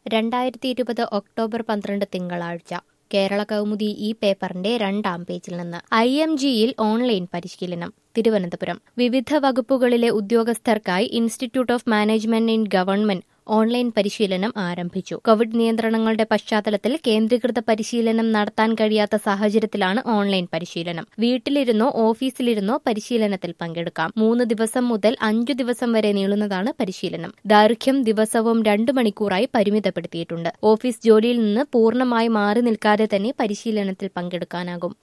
രണ്ടായിരത്തി ഇരുപത് ഒക്ടോബർ പന്ത്രണ്ട് തിങ്കളാഴ്ച കേരള കൗമുദി ഈ പേപ്പറിന്റെ രണ്ടാം പേജിൽ നിന്ന് ഐ എം ജിയിൽ ഓൺലൈൻ പരിശീലനം തിരുവനന്തപുരം വിവിധ വകുപ്പുകളിലെ ഉദ്യോഗസ്ഥർക്കായി institute of management in government online പരിശീലനം ആരംഭിച്ചു കോവിഡ് നിയന്ത്രണങ്ങളുടെ പശ്ചാത്തലത്തിൽ കേന്ദ്രീകൃത പരിശീലനം നടത്താൻ കഴിയാത്ത സാഹചര്യത്തിലാണ് ഓൺലൈൻ പരിശീലനം വീട്ടിലിരുന്നോ ഓഫീസിലിരുന്നോ പരിശീലനത്തിൽ പങ്കെടുക്കാം മൂന്ന് ദിവസം മുതൽ അഞ്ചു ദിവസം വരെ നീളുന്നതാണ് പരിശീലനം ദൈർഘ്യം ദിവസവും രണ്ടു മണിക്കൂറായി പരിമിതപ്പെടുത്തിയിട്ടുണ്ട് ഓഫീസ് ജോലിയിൽ നിന്ന് പൂർണ്ണമായി മാറി നിൽക്കാതെ തന്നെ പരിശീലനത്തിൽ പങ്കെടുക്കാനാകും